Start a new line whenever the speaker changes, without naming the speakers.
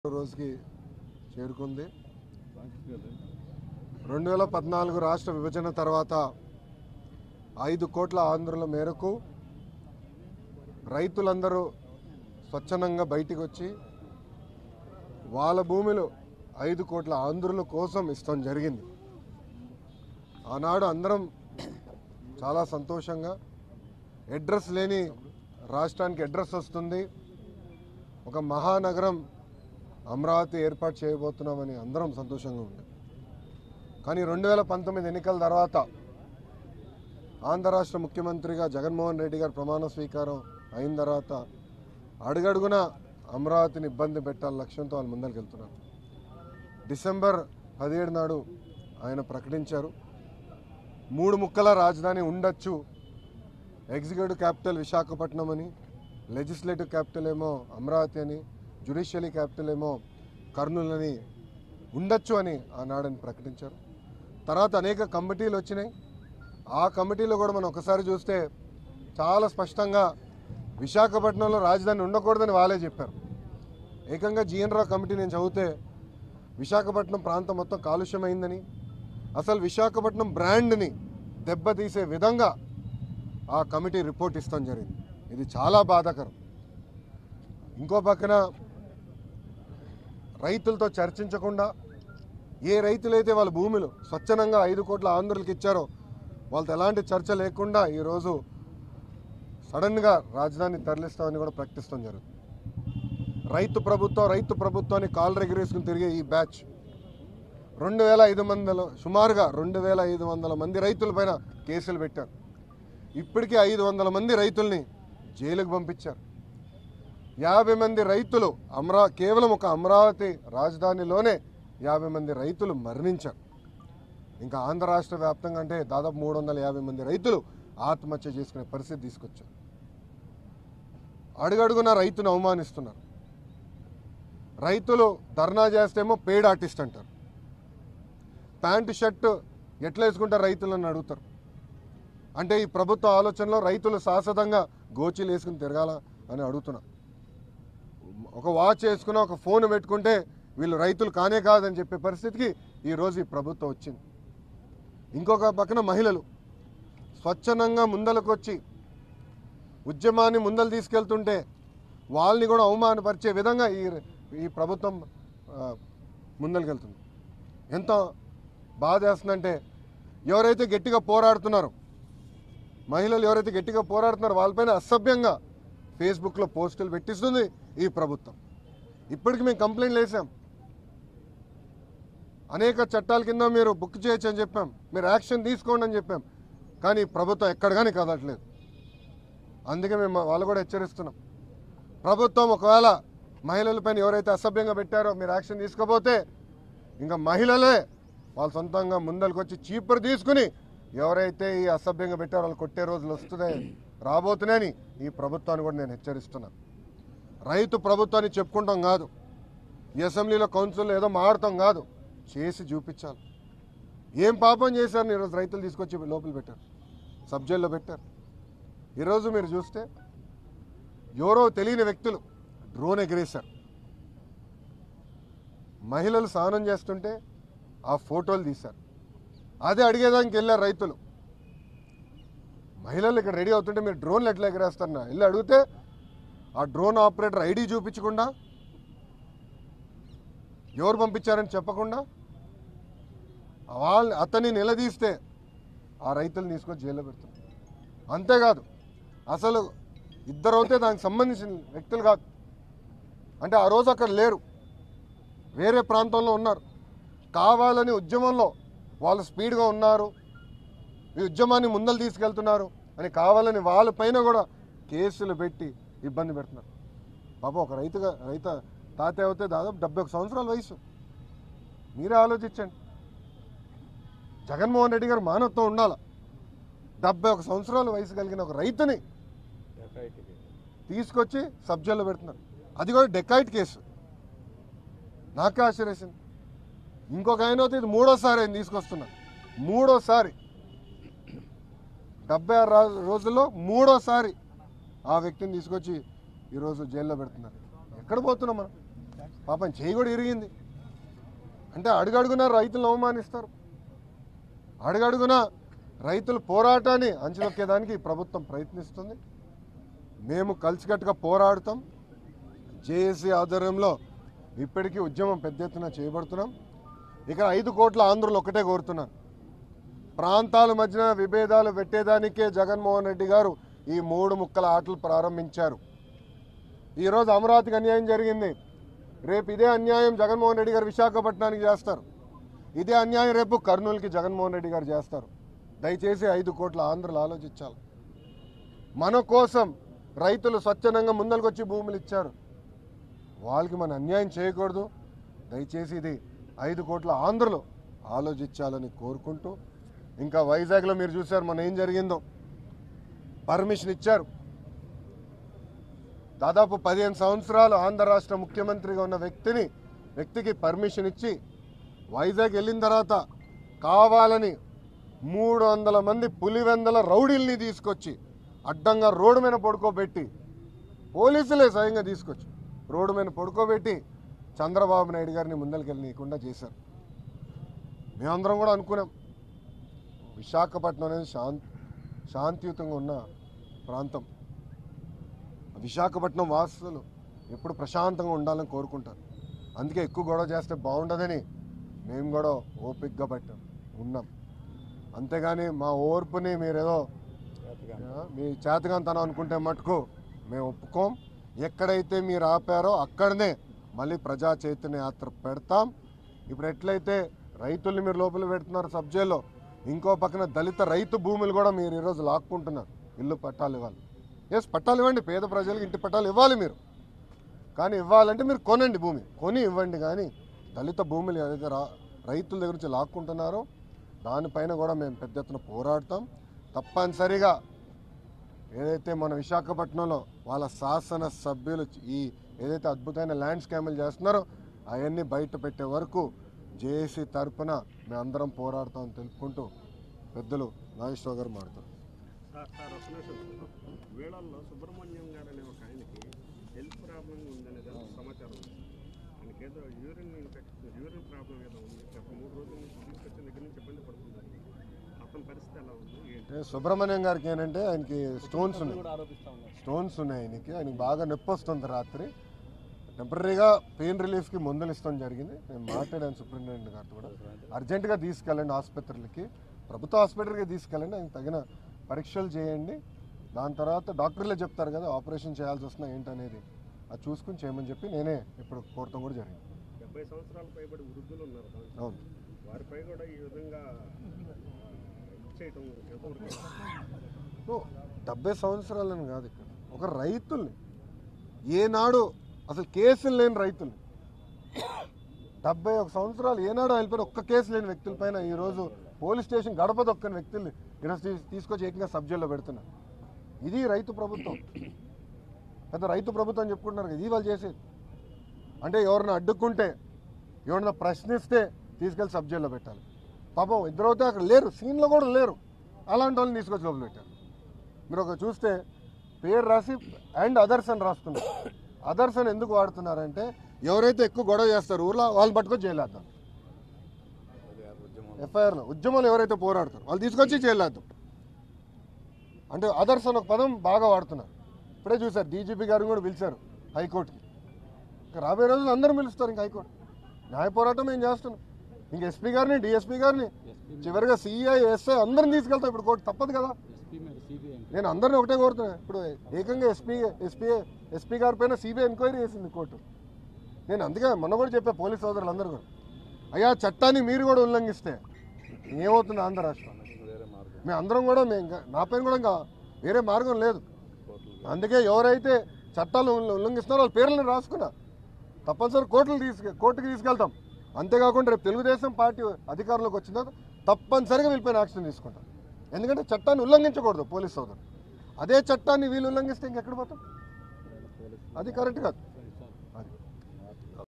రోజుకి చేరుకుంది రెండు వేల పద్నాలుగు రాష్ట్ర విభజన తర్వాత ఐదు కోట్ల ఆంధ్రుల మేరకు రైతులందరూ స్వచ్ఛందంగా బయటికి వచ్చి వాళ్ళ భూమిలో ఐదు కోట్ల ఆంధ్రుల కోసం ఇష్టం జరిగింది ఆనాడు అందరం చాలా సంతోషంగా అడ్రస్ లేని రాష్ట్రానికి అడ్రస్ వస్తుంది ఒక మహానగరం అమరావతి ఏర్పాటు చేయబోతున్నామని అందరం సంతోషంగా ఉంది కానీ రెండు వేల పంతొమ్మిది ఎన్నికల తర్వాత ఆంధ్ర రాష్ట్ర ముఖ్యమంత్రిగా జగన్మోహన్ రెడ్డి గారు ప్రమాణ స్వీకారం అయిన తర్వాత అడుగడుగున అమరావతిని ఇబ్బంది పెట్టాలని లక్ష్యంతో వాళ్ళు ముందరికి వెళ్తున్నారు డిసెంబర్ పదిహేడు నాడు ఆయన ప్రకటించారు మూడు ముక్కల రాజధాని ఉండొచ్చు ఎగ్జిక్యూటివ్ క్యాపిటల్ విశాఖపట్నం అని లెజిస్లేటివ్ క్యాపిటల్ ఏమో అమరావతి అని జ్యుడిషియరీ క్యాపిటల్ ఏమో కర్నూలు అని ఉండొచ్చు అని ఆనాడని ప్రకటించారు తర్వాత అనేక కమిటీలు వచ్చినాయి ఆ కమిటీలో కూడా మనం ఒకసారి చూస్తే చాలా స్పష్టంగా విశాఖపట్నంలో రాజధాని ఉండకూడదని వాళ్ళే చెప్పారు ఏకంగా జిఎన్ రావు కమిటీ నేను చదివితే విశాఖపట్నం ప్రాంతం మొత్తం కాలుష్యమైందని అసలు విశాఖపట్నం బ్రాండ్ని దెబ్బతీసే విధంగా ఆ కమిటీ రిపోర్ట్ ఇస్తాం జరిగింది ఇది చాలా బాధాకరం ఇంకో పక్కన రైతులతో చర్చించకుండా ఏ రైతులైతే వాళ్ళ భూములు స్వచ్ఛందంగా ఐదు కోట్ల ఆంధ్రులకు ఇచ్చారో వాళ్ళతో ఎలాంటి చర్చ లేకుండా ఈరోజు సడన్గా రాజధాని తరలిస్తామని కూడా ప్రకటిస్తాం జరుగుతుంది రైతు ప్రభుత్వం రైతు ప్రభుత్వాన్ని కాలు ఎగిరేసుకుని తిరిగే ఈ బ్యాచ్ రెండు వేల ఐదు వందల సుమారుగా రెండు వేల ఐదు వందల మంది రైతులపైన కేసులు పెట్టారు ఇప్పటికీ ఐదు వందల మంది రైతుల్ని జైలుకు పంపించారు యాభై మంది రైతులు అమరా కేవలం ఒక అమరావతి రాజధానిలోనే యాభై మంది రైతులు మరణించారు ఇంకా ఆంధ్ర రాష్ట్ర వ్యాప్తంగా అంటే దాదాపు మూడు వందల యాభై మంది రైతులు ఆత్మహత్య చేసుకునే పరిస్థితి తీసుకొచ్చారు అడుగడుగున రైతును అవమానిస్తున్నారు రైతులు ధర్నా చేస్తేమో పెయిడ్ ఆర్టిస్ట్ అంటారు ప్యాంటు షర్ట్ ఎట్లా వేసుకుంటారు రైతులను అడుగుతారు అంటే ఈ ప్రభుత్వ ఆలోచనలో రైతులు శాశ్వతంగా గోచీలు వేసుకుని తిరగాల అని అడుగుతున్నా ఒక వాచ్ వేసుకున్న ఒక ఫోన్ పెట్టుకుంటే వీళ్ళు రైతులు కానే కాదని చెప్పే పరిస్థితికి ఈరోజు ఈ ప్రభుత్వం వచ్చింది ఇంకొక పక్కన మహిళలు స్వచ్ఛందంగా ముందలకొచ్చి ఉద్యమాన్ని ముందలు తీసుకెళ్తుంటే వాళ్ళని కూడా అవమానపరిచే విధంగా ఈ ఈ ప్రభుత్వం ఆ, ముందలకెళ్తుంది ఎంతో బాధ వేస్తుందంటే ఎవరైతే గట్టిగా పోరాడుతున్నారో మహిళలు ఎవరైతే గట్టిగా పోరాడుతున్నారో వాళ్ళపైన అసభ్యంగా ఫేస్బుక్లో పోస్టులు పెట్టిస్తుంది ఈ ప్రభుత్వం ఇప్పటికి మేము కంప్లైంట్లు వేసాం అనేక చట్టాల కింద మీరు బుక్ చేయొచ్చు అని చెప్పాం మీరు యాక్షన్ తీసుకోండి అని చెప్పాం కానీ ప్రభుత్వం ఎక్కడ కానీ కదలట్లేదు అందుకే మేము వాళ్ళు కూడా హెచ్చరిస్తున్నాం ప్రభుత్వం ఒకవేళ మహిళలపైన ఎవరైతే అసభ్యంగా పెట్టారో మీరు యాక్షన్ తీసుకోపోతే ఇంకా మహిళలే వాళ్ళ సొంతంగా ముందరికి వచ్చి చీపురు తీసుకుని ఎవరైతే ఈ అసభ్యంగా పెట్టారో వాళ్ళు కొట్టే రోజులు వస్తున్నాయి రాబోతున్నాయని ఈ ప్రభుత్వాన్ని కూడా నేను హెచ్చరిస్తున్నాను రైతు ప్రభుత్వాన్ని చెప్పుకుంటాం కాదు ఈ అసెంబ్లీలో కౌన్సిల్లో ఏదో మాడతాం కాదు చేసి చూపించాలి ఏం పాపం చేశారు ఈరోజు రైతులు తీసుకొచ్చి లోపల పెట్టారు సబ్ జైల్లో పెట్టారు ఈరోజు మీరు చూస్తే ఎవరో తెలియని వ్యక్తులు డ్రోన్ ఎగిరేశారు మహిళలు స్నానం చేస్తుంటే ఆ ఫోటోలు తీశారు అదే అడిగేదానికి వెళ్ళారు రైతులు మహిళలు ఇక్కడ రెడీ అవుతుంటే మీరు డ్రోన్లు ఎట్లా ఎగరేస్తారు నా వెళ్ళి అడిగితే ఆ డ్రోన్ ఆపరేటర్ ఐడి చూపించకుండా ఎవరు పంపించారని చెప్పకుండా వాళ్ళని అతన్ని నిలదీస్తే ఆ రైతులు తీసుకొని జైల్లో పెడతారు అంతేకాదు అసలు ఇద్దరు అయితే దానికి సంబంధించిన వ్యక్తులు కాదు అంటే ఆ రోజు అక్కడ లేరు వేరే ప్రాంతంలో ఉన్నారు కావాలని ఉద్యమంలో వాళ్ళు స్పీడ్గా ఉన్నారు ఈ ఉద్యమాన్ని ముందలు తీసుకెళ్తున్నారు అని కావాలని వాళ్ళపైన కూడా కేసులు పెట్టి ఇబ్బంది పెడుతున్నారు పాప ఒక రైతుగా రైత తాత అవుతే దాదాపు డెబ్బై ఒక సంవత్సరాల వయసు మీరే ఆలోచించండి జగన్మోహన్ రెడ్డి గారు మానవత్వం ఉండాలి డెబ్బై ఒక సంవత్సరాల వయసు కలిగిన ఒక రైతుని తీసుకొచ్చి సబ్జెక్ట్లో పెడుతున్నారు అది కూడా డెకాయిట్ కేసు నాకే ఆశ్చర్యేసింది ఇంకొక ఆయన అయితే ఇది మూడోసారి ఆయన తీసుకొస్తున్నా మూడోసారి డెబ్బై ఆరు రా- రోజుల్లో మూడోసారి ఆ వ్యక్తిని తీసుకొచ్చి ఈరోజు జైల్లో పెడుతున్నారు ఎక్కడ పోతున్నాం మనం పాపం చేయి కూడా ఇరిగింది అంటే అడుగడుగున రైతులను అవమానిస్తారు అడుగడుగున రైతుల పోరాటాన్ని అంచునొక్కేదానికి ఈ ప్రభుత్వం ప్రయత్నిస్తుంది మేము కలిసికట్టుగా పోరాడుతాం జేఏసీ ఆధ్వర్యంలో ఇప్పటికీ ఉద్యమం పెద్ద ఎత్తున చేయబడుతున్నాం ఇక్కడ ఐదు కోట్ల ఆంధ్రులు ఒకటే కోరుతున్నారు ప్రాంతాల మధ్యన విభేదాలు పెట్టేదానికే జగన్మోహన్ రెడ్డి గారు ఈ మూడు ముక్కల ఆటలు ప్రారంభించారు ఈరోజు అమరావతికి అన్యాయం జరిగింది రేపు ఇదే అన్యాయం జగన్మోహన్ రెడ్డి గారు విశాఖపట్నానికి చేస్తారు ఇదే అన్యాయం రేపు కర్నూలుకి జగన్మోహన్ రెడ్డి గారు చేస్తారు దయచేసి ఐదు కోట్ల ఆంధ్రులు ఆలోచించాలి మన కోసం రైతులు స్వచ్ఛందంగా ముందలకొచ్చి భూములు ఇచ్చారు వాళ్ళకి మన అన్యాయం చేయకూడదు దయచేసి ఇది ఐదు కోట్ల ఆంధ్రులు ఆలోచించాలని కోరుకుంటూ ఇంకా వైజాగ్లో మీరు చూశారు మొన్న ఏం జరిగిందో పర్మిషన్ ఇచ్చారు దాదాపు పదిహేను సంవత్సరాలు ఆంధ్ర రాష్ట్ర ముఖ్యమంత్రిగా ఉన్న వ్యక్తిని వ్యక్తికి పర్మిషన్ ఇచ్చి వైజాగ్ వెళ్ళిన తర్వాత కావాలని మూడు వందల మంది పులివెందల రౌడీల్ని తీసుకొచ్చి అడ్డంగా రోడ్డు మీద పడుకోబెట్టి పోలీసులే స్వయంగా తీసుకొచ్చి రోడ్డు మీద పడుకోబెట్టి చంద్రబాబు నాయుడు గారిని ముందరికెళ్ళనీయకుండా చేశారు మేమందరం కూడా అనుకున్నాం విశాఖపట్నం అనేది శాంతి శాంతియుతంగా ఉన్న ప్రాంతం విశాఖపట్నం వాసులు ఎప్పుడు ప్రశాంతంగా ఉండాలని కోరుకుంటారు అందుకే ఎక్కువ గొడవ చేస్తే బాగుండదని మేము కూడా ఓపికగా పట్టాం ఉన్నాం అంతేగాని మా ఓర్పుని మీరేదో ఆ, మీ చేతగాంతనం అనుకుంటే మటుకు మేము ఒప్పుకోం ఎక్కడైతే మీరు ఆపారో అక్కడనే మళ్ళీ ప్రజా చైతన్య యాత్ర పెడతాం ఇప్పుడు ఎట్లయితే రైతుల్ని మీరు లోపల పెడుతున్నారు సబ్జెక్ట్లో ఇంకో పక్కన దళిత రైతు భూములు కూడా మీరు ఈరోజు లాక్కుంటున్నారు ఇల్లు పట్టాలు ఇవ్వాలి ఎస్ పట్టాలు ఇవ్వండి పేద ప్రజలకు ఇంటి పట్టాలు ఇవ్వాలి మీరు కానీ ఇవ్వాలంటే మీరు కొనండి భూమి కొని ఇవ్వండి కానీ దళిత భూములు ఏదైతే రా రైతుల దగ్గర నుంచి లాక్కుంటున్నారో దానిపైన కూడా మేము పెద్ద ఎత్తున పోరాడతాం తప్పనిసరిగా ఏదైతే మన విశాఖపట్నంలో వాళ్ళ శాసన సభ్యులు ఈ ఏదైతే అద్భుతమైన ల్యాండ్ స్కాములు చేస్తున్నారో అవన్నీ బయట పెట్టే వరకు జేఏసీ తరపున మేమందరం పోరాడతామని తెలుపుకుంటూ పెద్దలు నాగేశ్వర గారు మాట్లాడతారు
సార్ సార్ ఒక నిమిషం వీళ్ళల్లో సుబ్రహ్మణ్యం గారు అనే ఒక ఆయనకి హెల్త్ ప్రాబ్లం ఉందనేది ఒక సమాచారం ఉంది ఆయనకి ఏదో యూరిన్ ఇన్ఫెక్షన్ యూరిన్ ప్రాబ్లం ఏదో ఉంది గత మూడు రోజుల నుంచి తీసుకొచ్చిన దగ్గర నుంచి ఇబ్బంది పడుతున్నారు అతని పరిస్థితి ఎలా ఉంది ఏంటి
అంటే సుబ్రహ్మణ్యం గారికి ఏంటంటే ఆయనకి స్టోన్స్ ఉన్నాయి
కూడా ఆరోపిస్తా ఉన్నారు
స్టోన్స్ ఉన్నాయి ఆయనకి ఆయనకి బాగా నొప్పి వస్తుంది రాత్రి టెంపరీగా పెయిన్ రిలీఫ్కి మందులు ఇస్తాం జరిగింది నేను మాట్లాడాను సూపరింటెండెంట్ గారితో కూడా అర్జెంటుగా తీసుకెళ్ళండి ఆసుపత్రులకి ప్రభుత్వ హాస్పిటల్కి తీసుకెళ్ళండి ఆయనకు తగిన పరీక్షలు చేయండి దాని తర్వాత డాక్టర్లే చెప్తారు కదా ఆపరేషన్ చేయాల్సి వస్తున్నా ఏంటనేది అది చూసుకుని చేయమని చెప్పి నేనే ఇప్పుడు కోరటం కూడా జరిగింది
డెబ్బై సంవత్సరాల పైబడి వృద్ధులు ఉన్నారు దాంట్లో
అవును
వారిపై కూడా ఈ విధంగా ఇది చేయటం ఎవరికి
ఓ, డెబ్బై సంవత్సరాలని కాదు ఇక్కడ ఒక రైతుల్ని ఏనాడు అసలు కేసులు లేని రైతుల్ని డెబ్బై ఒక సంవత్సరాలు ఏనాడు వెళ్ళిపోయిన ఒక్క కేసు లేని వ్యక్తులపైన ఈరోజు పోలీస్ స్టేషన్ గడప దొక్కని వ్యక్తుల్ని ఈరోజు తీ- తీసుకొచ్చి ఏకంగా సబ్జెక్ట్లో పెడుతున్నారు ఇది రైతు ప్రభుత్వం పెద్ద రైతు ప్రభుత్వం అని చెప్పుకుంటున్నారు కదా ఇది వాళ్ళు చేసేది అంటే ఎవరిని అడ్డుకుంటే ఎవరన్నా ప్రశ్నిస్తే తీసుకెళ్ళి సబ్జెక్ట్లో పెట్టాలి పాపం ఇద్దరైతే అక్కడ లేరు సీన్లో కూడా లేరు అలాంటి వాళ్ళని తీసుకొచ్చి లోపల పెట్టారు మీరు ఒక చూస్తే పేరు రాసి అండ్ అదర్స్ అని రాస్తున్నారు అదర్స్ అని ఎందుకు వాడుతున్నారంటే ఎవరైతే ఎక్కువ గొడవ చేస్తారు ఊర్లో వాళ్ళు పట్టుకొని జైలేద్దాం ఎఫ్ఐఆర్లో ఉద్యమాలు ఎవరైతే పోరాడతారు వాళ్ళు తీసుకొచ్చి జైలేద్దాం అంటే అదర్స్ అని ఒక పదం బాగా వాడుతున్నారు ఇప్పుడే చూశారు డీజీపీ గారిని కూడా పిలిచారు హైకోర్టుకి ఇంకా రాబోయే రోజులు అందరూ పిలుస్తారు ఇంకా హైకోర్టు న్యాయ పోరాటం ఏం చేస్తున్నాం ఇంక ఎస్పీ గారిని డిఎస్పీ గారిని చివరిగా సిఐ ఎస్ఐ అందరిని తీసుకెళ్తాం ఇప్పుడు కోర్టు తప్పదు కదా
ఎస్పీ మీద సిబిఐ
నేను అందరిని ఒకటే కోరుతున్నా ఇప్పుడు ఏకంగా ఎస్పీ ఎస్పీ ఎస్పీ గారి పైన సిబిఐ ఎంక్వైరీ చేసింది కోర్టు నేను అందుకే మొన్న కూడా చెప్పా పోలీస్ సోదరులు అందరూ కూడా అయ్యా చట్టాన్ని మీరు కూడా ఉల్లంఘిస్తే ఏమవుతుంది ఆంధ్ర రాష్ట్రం మేము అందరం కూడా మేము ఇంకా నా పైన కూడా ఇంకా వేరే మార్గం లేదు అందుకే ఎవరైతే చట్టాలు ఉల్ల- ఉల్లంఘిస్తున్నారో వాళ్ళ పేర్లను రాసుకున్నా తప్పనిసరి కోర్టులు తీసుకు కోర్టుకి తీసుకెళ్తాం అంతేకాకుండా రేపు తెలుగుదేశం పార్టీ అధికారంలోకి వచ్చిన తర్వాత తప్పనిసరిగా వీళ్ళపైన యాక్షన్ తీసుకుంటాం ఎందుకంటే చట్టాన్ని ఉల్లంఘించకూడదు పోలీస్ సోదరులు అదే చట్టాన్ని వీళ్ళు ఉల్లంఘిస్తే ఇంకెక్కడ పోతాం అది కరెక్ట్ కాదు